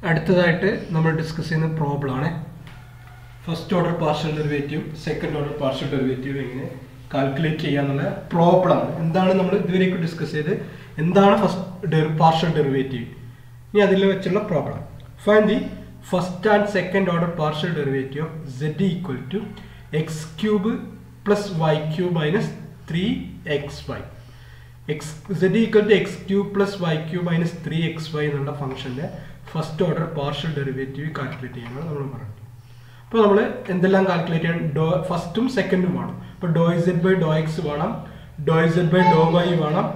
അടുത്തതായിട്ട് നമ്മൾ ഡിസ്കസ് ചെയ്യുന്ന പ്രോബ്ലം ആണ് first order partial derivative second order partial derivative എങ്ങനെ കാൽക്കുലേറ്റ് ചെയ്യാന്നുള്ള പ്രോബ്ലം ആണ് എന്താണ് നമ്മൾ ഇതുവരേക്കും ഡിസ്കസ് ചെയ്ത് എന്താണ് ഫസ്റ്റ് പാർഷ്യൽ ഡെറിവേറ്റീവ് ഇനി അതിൽ വെച്ചുള്ള problem find the first and second order partial derivative of z equal to x cube plus y cube minus three x y x z equal to x cube plus y cube minus three x y എന്നുള്ള ഫംഗ്ഷൻ്റെ first order partial derivative calculate ചെയ്യാനാണ് നമ്മൾ പറയുന്നത് അപ്പോൾ നമ്മൾ എന്തെല്ലാം calculate ചെയ്യാൻ ഡോ ഫസ്റ്റും സെക്കൻഡും വേണം അപ്പോൾ doh z by doh x വേണം doh z by doh y വേണം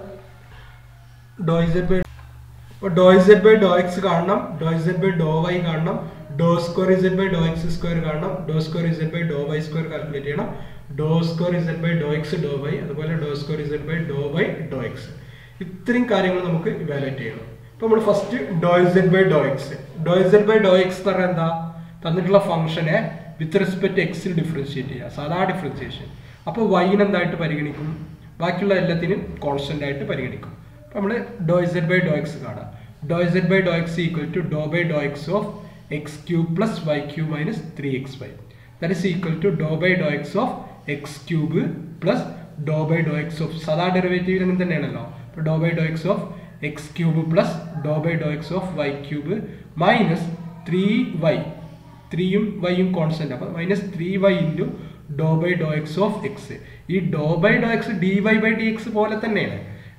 ഡോ ഇസെഡ് ബൈ അപ്പോൾ doh z by doh x കാണണം doh z by doh y കാണണം doh square z by doh x square കാണണം doh square z by doh y square calculate ചെയ്യണം doh square z by doh x doh y അതുപോലെ doh square z by doh y doh x ഇത്രയും കാര്യങ്ങൾ നമുക്ക് evaluate ചെയ്യണം അപ്പോൾ നമ്മൾ first doh z by doh x doh z by doh x എന്ന് പറഞ്ഞാൽ എന്താ തന്നിട്ടുള്ള ഫംഗ്ഷനെ വിത്ത് റെസ്പെക്ട് എക്സിൽ ഡിഫറൻഷിയേറ്റ് ചെയ്യുക സാധാ ഡിഫറൻസിയേഷൻ അപ്പോൾ വൈന് എന്തായിട്ട് പരിഗണിക്കും ബാക്കിയുള്ള എല്ലാത്തിനും കോൺസ്റ്റന്റ് ആയിട്ട് പരിഗണിക്കും അപ്പോൾ നമ്മൾ doh z by doh x കാണാം doh z by doh x equal to doh by doh x of x cube plus y cube minus three x y that is equal to doh by doh x of x cube plus doh by doh x of സാധാ derivative അങ്ങനെ തന്നെയാണല്ലോ അപ്പോൾ doh by doh x of x cube plus doh by doh x of y cube minus three Y ത്രീയും വൈയും constant അപ്പോൾ minus three y into doh by doh x of x ഈ doh by doh x d y by d x പോലെ തന്നെയാണ്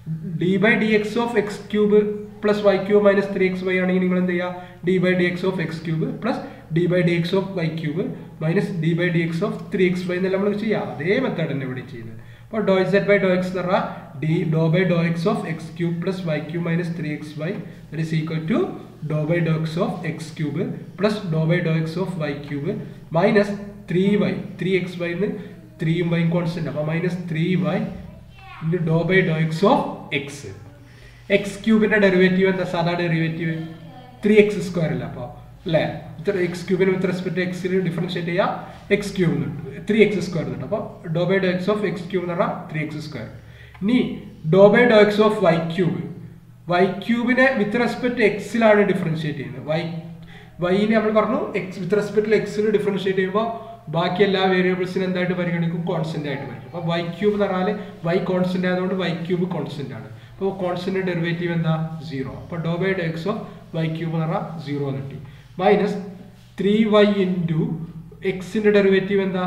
d by d x of x cube plus y cube minus three x y ആണെങ്കിൽ നിങ്ങൾ എന്ത് ചെയ്യുക d by d x of x cube plus d by d x of y cube minus d by d x of three x y എന്നെല്ലാം നമ്മൾ ചെയ്യുക അതേ method തന്നെ ഇവിടെ ചെയ്യുന്നത് അപ്പോൾ doh z by doh x എന്ന് പറഞ്ഞാൽ d doh by doh x of x cube plus y cube minus three x y that is equal to doh by doh x of x cube plus doh by doh x of y cube minus three y three x y എന്ന് ത്രീയും വൈയും constant അപ്പോൾ minus three y into doh by doh x of X X ക്യൂബിന്റെ derivative എന്താ സാധാ derivative three x square അല്ല അപ്പോൾ അല്ലേ ഇത്ര എക്സ് ക്യൂബിന് വിത്ത് റെസ്പെക്ട് എക്സിൽ ഡിഫറൻഷിയേറ്റ് ചെയ്യുക x cube three x square എന്നിട്ട് അപ്പോൾ doh by doh x of x cube എന്ന് പറഞ്ഞാൽ ത്രീ എക്സ് സ്ക്വയർ ഇനി doh by doh x of y cube y ക്യൂബിനെ വിത്ത് റെസ്പെക്ട് എക്സിലാണ് ഡിഫറൻഷിയേറ്റ് ചെയ്യുന്നത് വൈ വൈനെ നമ്മൾ പറഞ്ഞു എക്സ് വിത്ത് റെസ്പെക്ട് എക്സിൽ ഡിഫറൻഷിയേറ്റ് ചെയ്യുമ്പോൾ ബാക്കി എല്ലാ വേരിയബിൾസിനും എന്തായിട്ട് പരിഗണിക്കും കോൺസ്റ്റന്റ് ആയിട്ട് പരിഗണിക്കും അപ്പോൾ വൈ ക്യൂബ് എന്ന് പറഞ്ഞാൽ വൈ കോൺസ്റ്റന്റ് ആയതുകൊണ്ട് വൈ ക്യൂബ് കോൺസ്റ്റന്റ് ആണ് അപ്പോൾ കോൺസ്റ്റന്റ് ഡെറിവേറ്റീവ് എന്താ സീറോ അപ്പോൾ doh by doh x of y cube എന്ന് പറഞ്ഞാൽ സീറോ കിട്ടി മൈനസ് ത്രീ വൈ ഇൻറ്റു എക്സിന്റെ ഡെറിവേറ്റീവ് എന്താ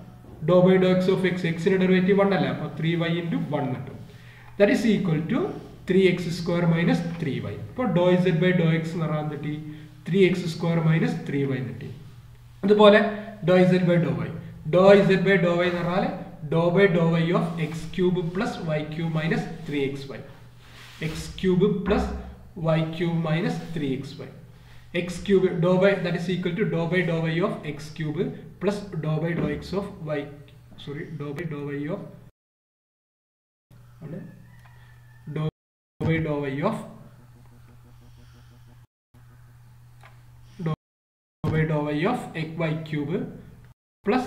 doh by doh x of x എക്സിന്റെ ഡെറിവേറ്റീവ് വൺ അല്ല അപ്പോൾ ത്രീ വൈ ഇൻറ്റു വൺ കിട്ടും that is equal to three x square minus three y അപ്പോൾ doh z by doh x എന്ന് പറഞ്ഞാൽ കിട്ടി three x square minus three y കിട്ടി അതുപോലെ doh z by doh y doh z by doh y എന്ന് പറഞ്ഞാൽ doh by doh y of x cube plus y cube minus three x y x cube plus y cube minus three x y x cube doh by that is equal to doh by doh y of x cube plus doh by doh x of y sorry doh by doh y of doh by doh y of doh by doh y of x y cube plus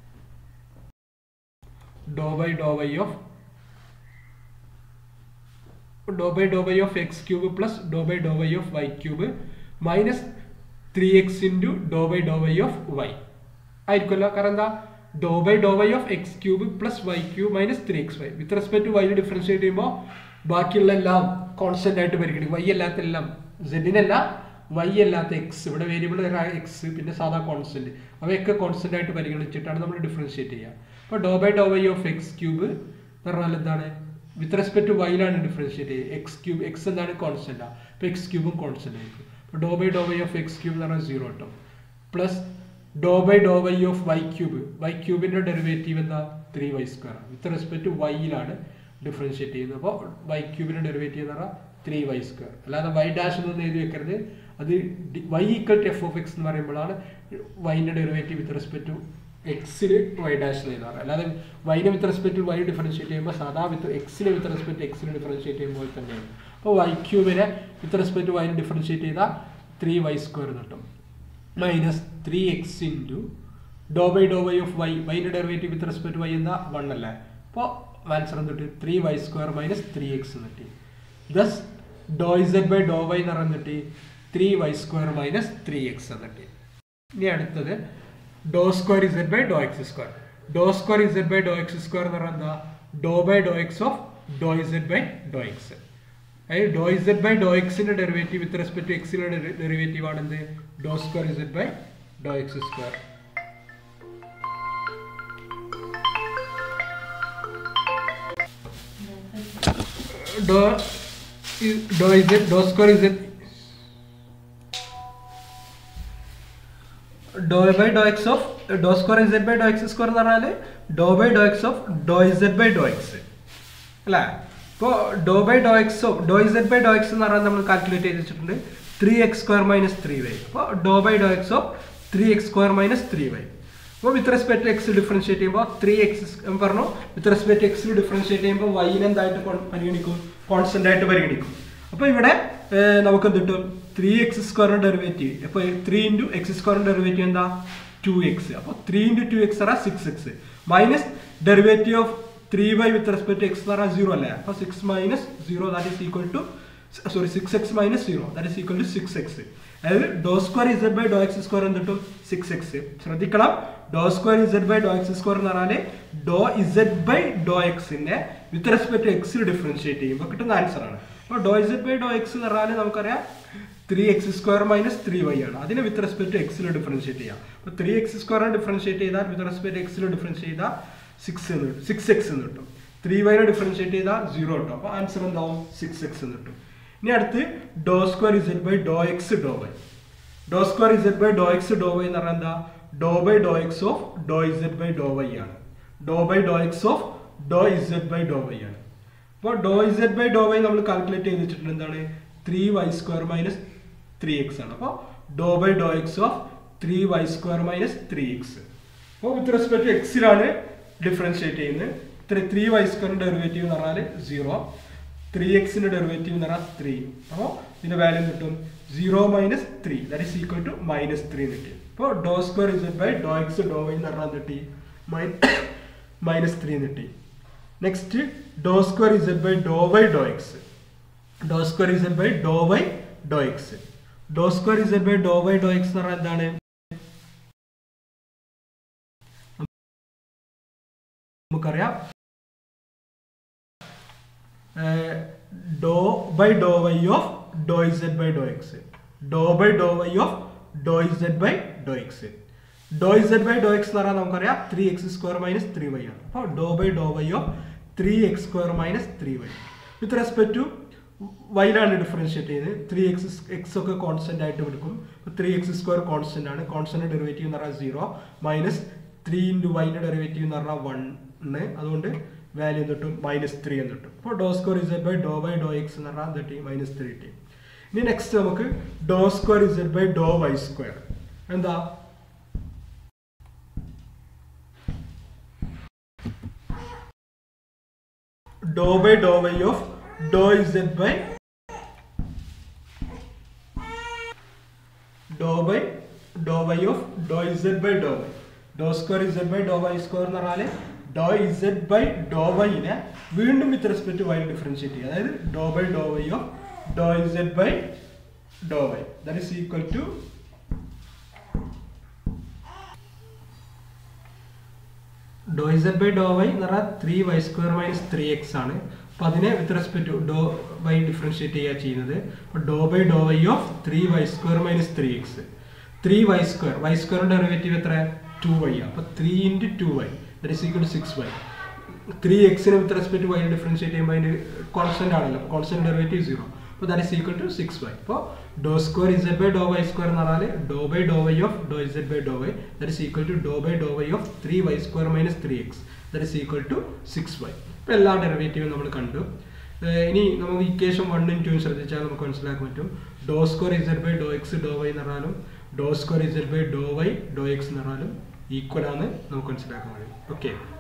doh by doh y of doh by doh y of x cube plus doh by doh y of y cube minus three x into doh by doh y of y ആയിരിക്കുമല്ലോ കാരണം എന്താ doh by doh y of x cube plus y cube minus three x y with respect to y differentiate ചെയ്യുമ്പോൾ ബാക്കിയുള്ള എല്ലാം constant ആയിട്ട് പരിഗണിക്കും y അല്ലാത്ത എല്ലാം സെഡിനല്ല വൈ അല്ലാത്ത എക്സ് ഇവിടെ വേരിയബിൾ എക്സ് പിന്നെ സാധാ കോൺസ്റ്റന്റ് അവയൊക്കെ കോൺസ്റ്റന്റ് ആയിട്ട് പരിഗണിച്ചിട്ടാണ് നമ്മൾ ഡിഫറൻഷിയേറ്റ് ചെയ്യുക അപ്പോൾ doh by doh y of x cube എന്ന് പറഞ്ഞാൽ എന്താണ് വിത്ത് റെസ്പെക്ട് ടു വൈയിലാണ് ഡിഫറൻഷിയേറ്റ് ചെയ്യുക എക്സ് ക്യൂബ് എക്സ് എന്താണ് കോൺസ്റ്റന്റ് ആ അപ്പോൾ എക്സ് ക്യൂബും കോൺസ്റ്റന്റ് ആയിരിക്കും അപ്പോൾ doh by doh y of x cube എന്ന് പറഞ്ഞാൽ സീറോ കിട്ടും plus doh by doh y of y cube y ക്യൂബിന്റെ ഡെറിവേറ്റീവ് എന്താ three y square with respect to വൈയിലാണ് ഡിഫറൻഷിയേറ്റ് ചെയ്യുന്നത് അപ്പോൾ വൈ ക്യൂബിന്റെ ഡെറിവേറ്റീവ് എന്ന് പറഞ്ഞാൽ ത്രീ വൈ സ്ക്വയർ അല്ലാതെ വൈ ഡാഷ് എന്നൊന്നും എഴുതി വെക്കരുത് അത് y equal to f of x എന്ന് പറയുമ്പോഴാണ് വൈൻ്റെ ഡെറിവേറ്റീവ് വിത്ത് റെസ്പെക്ട് ടു എക്സിൽ വൈ ഡാഷ് എഴുതാറ് അല്ലാതെ വൈനെ with respect to y differentiate ചെയ്യുമ്പോൾ സാധാ വിത്ത് എക്സിനെ വിത്ത് റെസ്പെക്ട് എക്സിനെ ഡിഫറൻഷിയേറ്റ് ചെയ്യുമ്പോൾ തന്നെയാണ് അപ്പോൾ വൈ ക്യൂബിനെ വിത്ത് റെസ്പെക്ട് ടു വൈനെ ഡിഫറൻഷിയേറ്റ് ചെയ്താൽ ത്രീ വൈ സ്ക്വയർ കിട്ടും minus three x into doh by doh y of y വൈൻ്റെ ഡെറിവേറ്റീവ് വിത്ത് റെസ്പെക്ട് വൈ എന്താ വൺ അല്ലേ അപ്പോൾ ആൻസർ എന്തിട്ട് three y square minus three x കിട്ടി thus doh z by doh y എന്ന് പറഞ്ഞിട്ട് three y square minus three x എന്നിട്ട് ഇനി അടുത്തത് doh square z by doh x square doh square z by doh x square എന്ന് പറഞ്ഞാൽ എന്താ doh by doh x of doh z by doh x അതായത് doh z by doh എക്സിന്റെ derivative with respect to എക്സിന്റെ derivative ആണ് എന്ത് doh square z by doh x square doh doh z doh square z doh by doh x of doh square z by doh x square എന്ന് പറഞ്ഞാൽ doh by doh x of doh z by doh x അല്ലേ ഇപ്പോൾ doh by doh x of doh z by doh x എന്ന് പറഞ്ഞാൽ നമ്മൾ calculate ചെയ്ത് വെച്ചിട്ടുണ്ട് three x square minus three y അപ്പോൾ doh by doh x of three x square minus three y അപ്പോൾ with respect x differentiate ചെയ്യുമ്പോൾ three x പറഞ്ഞു with respect എക്സിൽ ഡിഫറൻഷിയേറ്റ് ചെയ്യുമ്പോൾ വൈനെ എന്തായിട്ട് കൊ- പരിഗണിക്കും കോൺസ്റ്റന്റ് ആയിട്ട് പരിഗണിക്കും അപ്പോൾ ഇവിടെ ഏർ, നമുക്ക് എന്ത് കിട്ടും ത്രീ എക്സ് സ്ക്വയറിന്റെ ഡെറിവേറ്റീവ് അപ്പോൾ ത്രീ ഇൻറ്റു എക്സ് സ്ക്വയറിന്റെ ഡെറിവേറ്റീവ് എന്താ ടു എക്സ് അപ്പോൾ ത്രീ ഇൻറ്റു ടു എക്സ് പറഞ്ഞാൽ six x minus derivative of three y with respect x എന്ന് പറഞ്ഞാൽ സീറോ അല്ലേ അപ്പോൾ six minus zero that is equal to sorry six x minus zero that is equal to six x അതായത് doh square z by doh x square എന്ത് കിട്ടും six x ശ്രദ്ധിക്കണം ഡോ square z by doh x square എന്ന് പറഞ്ഞാൽ doh z by doh എക്സിനെ with respect എക്സിൽ differentiate ചെയ്യുമ്പോൾ കിട്ടുന്ന ആൻസർ ആണ് അപ്പോൾ doh z by doh x എന്ന് പറഞ്ഞാൽ നമുക്കറിയാം three x square minus three y ആണ് അതിനെ വിത്ത് റെസ്പെക്ട് ടു എക്സിൽ ഡിഫറൻഷിയേറ്റ് ചെയ്യാം അപ്പോൾ ത്രീ എക്സ് സ്ക്വയറിനെ ഡിഫറൻഷിയേറ്റ് ചെയ്താൽ വിത്ത് റെസ്പെക്ട് എക്സിൽ ഡിഫറൻഷിയേറ്റ് ചെയ്താൽ സിക്സ് എന്ന് കിട്ടും സിക്സ് എക്സ് എന്ന് കിട്ടും ത്രീ വൈനെ ഡിഫറൻഷിയേറ്റ് ചെയ്താൽ സീറോ കിട്ടും അപ്പോൾ ആൻസർ എന്താവും സിക്സ് എക്സ് എന്ന് കിട്ടും ഇനി അടുത്ത് doh square z by doh x doh y doh square z by doh x doh y എന്ന് പറഞ്ഞാൽ എന്താ doh by doh x of doh z by doh y ആണ് doh by doh x of doh z by doh y ആണ് അപ്പോൾ doh z by doh y നമ്മൾ calculate ചെയ്ത് വെച്ചിട്ടുണ്ട് എന്താണ് three y square minus three x ആണ് അപ്പോൾ doh by doh x of three y square minus three x അപ്പോൾ with respect എക്സിലാണ് ഡിഫറൻഷിയേറ്റ് ചെയ്യുന്നത് ത്രീ ത്രീ വൈ സ്ക്വയറിൻ്റെ ഡെറിവേറ്റീവ് എന്ന് പറഞ്ഞാൽ സീറോ ത്രീ എക്സിൻ്റെ ഡെറിവേറ്റീവ് എന്ന് പറഞ്ഞാൽ ത്രീ അപ്പോൾ ഇതിൻ്റെ വാല്യൂ കിട്ടും zero minus three that is equal to minus three കിട്ടി അപ്പോൾ doh square z by doh x doh y എന്ന് പറഞ്ഞാൽ കിട്ടി മൈനസ് ത്രീ കിട്ടി next doh square z by doh y doh x doh square z by doh y doh x doh square z by doh y doh x എന്ന് പറഞ്ഞാൽ എന്താണ് നമുക്കറിയാം doh by doh y of doh z by doh x doh by doh y of doh z by doh x doh z by doh x എന്ന് പറഞ്ഞാൽ നമുക്കറിയാം three x square minus three y ആണ് അപ്പോൾ doh by doh y of three x square minus three y with respect to വൈലാണ് differentiate ചെയ്യുന്നത് three x x ഒക്കെ constant ആയിട്ട് എടുക്കും അപ്പോൾ ത്രീ എക്സ് സ്ക്വയർ കോൺസ്റ്റന്റ് ആണ് കോൺസ്റ്റന്റ് ഡെറിവേറ്റീവ് എന്ന് പറഞ്ഞാൽ സീറോ മൈനസ് ത്രീ ഇൻറ്റു വൈൻ്റെ ഡെറിവേറ്റീവ് എന്ന് പറഞ്ഞാൽ വണ്ണ് അതുകൊണ്ട് വാല്യൂ എന്ന് കിട്ടും മൈനസ് ത്രീ എന്ന് കിട്ടും അപ്പോൾ doh square z by doh by doh x എന്ന് പറഞ്ഞാൽ തട്ടി മൈനസ് ത്രീ ടി ഇനി നെക്സ്റ്റ് നമുക്ക് doh square z by doh y square എന്താ doh by doh y of doh z by doh by doh y of doh z by doh y doh square z by doh y square എന്ന് പറഞ്ഞാൽ doh z by ഡോ വൈനെ വീണ്ടും വിത്ത് respect y differentiate ചെയ്യുക അതായത് doh by doh y of doh z by doh y that is equal to doh z by doh y എന്ന് പറഞ്ഞാൽ three y square minus three x ആണ് അപ്പോൾ അതിനെ with respect to doh y differentiate ചെയ്യുക ചെയ്യുന്നത് അപ്പോൾ doh by doh y of three y square minus three x three y square y സ്ക്വയറിൻ്റെ derivative എത്ര ടു വൈ ആണ് അപ്പോൾ three into two y that is equal to six y three എക്സിന് with respect y differentiate ചെയ്യുമ്പോൾ അതിൻ്റെ constant ആണല്ലോ constant derivative zero അപ്പോൾ that is equal to six y അപ്പോൾ doh square z by doh y square എന്ന് പറഞ്ഞാൽ doh by doh y of doh z by doh y that is equal to doh by doh y of three y square minus three x that is equal to six y ഇപ്പോൾ എല്ലാ ഡെറിവേറ്റീവും നമ്മൾ കണ്ടു ഏർ ഇനി നമുക്ക് equation വണ്ണും ടൂവും ശ്രദ്ധിച്ചാൽ നമുക്ക് മനസ്സിലാക്കാൻ പറ്റും doh square z by doh x doh y എന്ന് പറഞ്ഞാലും doh square z by doh y doh x എന്ന് പറഞ്ഞാലും ഈക്വൽ ആണ് നമുക്ക് മനസ്സിലാക്കാൻ കഴിയും ഓക്കെ